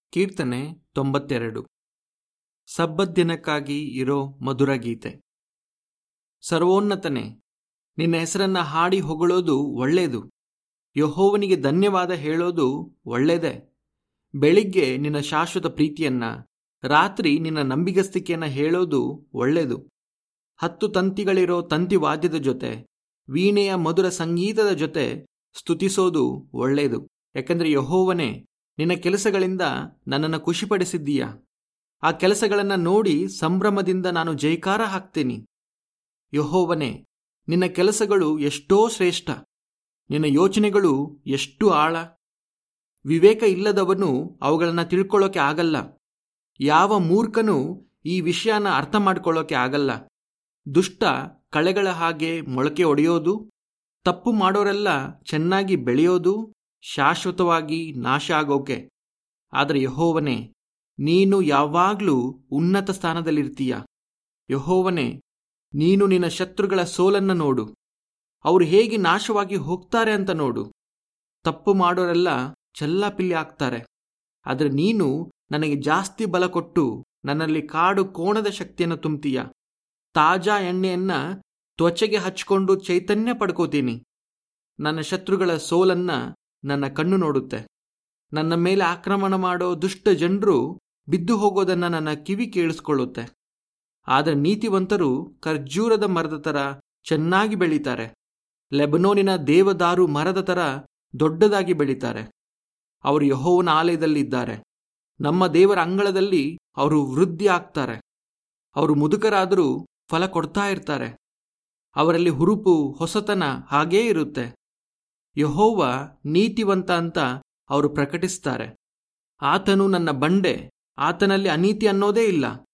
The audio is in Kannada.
ಕೀರ್ತನೆ ತೊಂಬತ್ತೆರಡು ಸಬ್ಬತ್ ದಿನಕ್ಕಾಗಿ ಇರೋ ಮಧುರ ಗೀತೆ ಸರ್ವೋನ್ನತನೆ ನಿನ್ನ ಹೆಸರನ್ನ ಹಾಡಿ ಹೊಗಳೋದು ಒಳ್ಳೆಯದು ಯಹೋವನಿಗೆ ಧನ್ಯವಾದ ಹೇಳೋದು ಒಳ್ಳೆಯದೇ ಬೆಳಿಗ್ಗೆ ನಿನ್ನ ಶಾಶ್ವತ ಪ್ರೀತಿಯನ್ನ ರಾತ್ರಿ ನಿನ್ನ ನಂಬಿಗಸ್ತಿಕೆಯನ್ನ ಹೇಳೋದು ಒಳ್ಳೆಯದು ಹತ್ತು ತಂತಿಗಳಿರೋ ತಂತಿ ವಾದ್ಯದ ಜೊತೆ ವೀಣೆಯ ಮಧುರ ಸಂಗೀತದ ಜೊತೆ ಸ್ತುತಿಸೋದು ಒಳ್ಳೆಯದು ಯಾಕಂದ್ರೆ ಯಹೋವನೇ ನಿನ್ನ ಕೆಲಸಗಳಿಂದ ನನ್ನನ್ನು ಖುಷಿಪಡಿಸಿದ್ದೀಯ ಆ ಕೆಲಸಗಳನ್ನು ನೋಡಿ ಸಂಭ್ರಮದಿಂದ ನಾನು ಜೈಕಾರ ಹಾಕ್ತೀನಿ ಯಹೋವನೇ ನಿನ್ನ ಕೆಲಸಗಳು ಎಷ್ಟೋ ಶ್ರೇಷ್ಠ ನಿನ್ನ ಯೋಚನೆಗಳು ಎಷ್ಟು ಆಳ ವಿವೇಕ ಇಲ್ಲದವನು ಅವುಗಳನ್ನು ತಿಳ್ಕೊಳ್ಳೋಕೆ ಆಗಲ್ಲ ಯಾವ ಮೂರ್ಖನೂ ಈ ವಿಷಯನ ಅರ್ಥ ಮಾಡ್ಕೊಳ್ಳೋಕೆ ಆಗಲ್ಲ ದುಷ್ಟ ಕಳೆಗಳ ಹಾಗೆ ಮೊಳಕೆ ಒಡೆಯೋದು ತಪ್ಪು ಮಾಡೋರೆಲ್ಲ ಚೆನ್ನಾಗಿ ಬೆಳೆಯೋದು ಶಾಶ್ವತವಾಗಿ ನಾಶ ಆಗೋಕೆ ಆದರೆ ಯಹೋವನೇ ನೀನು ಯಾವಾಗ್ಲೂ ಉನ್ನತ ಸ್ಥಾನದಲ್ಲಿರ್ತೀಯ ಯಹೋವನೇ ನೀನು ನಿನ್ನ ಶತ್ರುಗಳ ಸೋಲನ್ನ ನೋಡು ಅವರು ಹೇಗೆ ನಾಶವಾಗಿ ಹೋಗ್ತಾರೆ ಅಂತ ನೋಡು ತಪ್ಪು ಮಾಡೋರೆಲ್ಲ ಚೆಲ್ಲಾಪಿಲ್ಲಿ ಆಗ್ತಾರೆ ಆದರೆ ನೀನು ನನಗೆ ಜಾಸ್ತಿ ಬಲ ಕೊಟ್ಟು ನನ್ನಲ್ಲಿ ಕಾಡು ಕೋಣದ ಶಕ್ತಿಯನ್ನು ತುಂಬ್ತೀಯ ತಾಜಾ ಎಣ್ಣೆಯನ್ನ ತ್ವಚೆಗೆ ಹಚ್ಕೊಂಡು ಚೈತನ್ಯ ಪಡ್ಕೋತೀನಿ ನನ್ನ ಶತ್ರುಗಳ ಸೋಲನ್ನ ನನ್ನ ಕಣ್ಣು ನೋಡುತ್ತೆ ನನ್ನ ಮೇಲೆ ಆಕ್ರಮಣ ಮಾಡೋ ದುಷ್ಟ ಜನರು ಬಿದ್ದು ಹೋಗೋದನ್ನ ನನ್ನ ಕಿವಿ ಕೇಳಿಸ್ಕೊಳ್ಳುತ್ತೆ ಆದರೆ ನೀತಿವಂತರು ಖರ್ಜೂರದ ಮರದ ತರ ಚೆನ್ನಾಗಿ ಬೆಳೀತಾರೆ ಲೆಬನೋನಿನ ದೇವದಾರು ಮರದ ತರ ದೊಡ್ಡದಾಗಿ ಬೆಳೀತಾರೆ ಅವರು ಯಹೋವನ ಆಲಯದಲ್ಲಿದ್ದಾರೆ ನಮ್ಮ ದೇವರ ಅಂಗಳದಲ್ಲಿ ಅವರು ವೃದ್ಧಿ ಆಗ್ತಾರೆ ಅವರು ಮುದುಕರಾದರೂ ಫಲ ಕೊಡ್ತಾ ಇರ್ತಾರೆ ಅವರಲ್ಲಿ ಹುರುಪು ಹೊಸತನ ಹಾಗೇ ಇರುತ್ತೆ ಯಹೋವ ನೀತಿವಂತ ಅಂತ ಅವರು ಪ್ರಕಟಿಸ್ತಾರೆ ಆತನು ನನ್ನ ಬಂಡೆ ಆತನಲ್ಲಿ ಅನೀತಿ ಅನ್ನೋದೇ ಇಲ್ಲ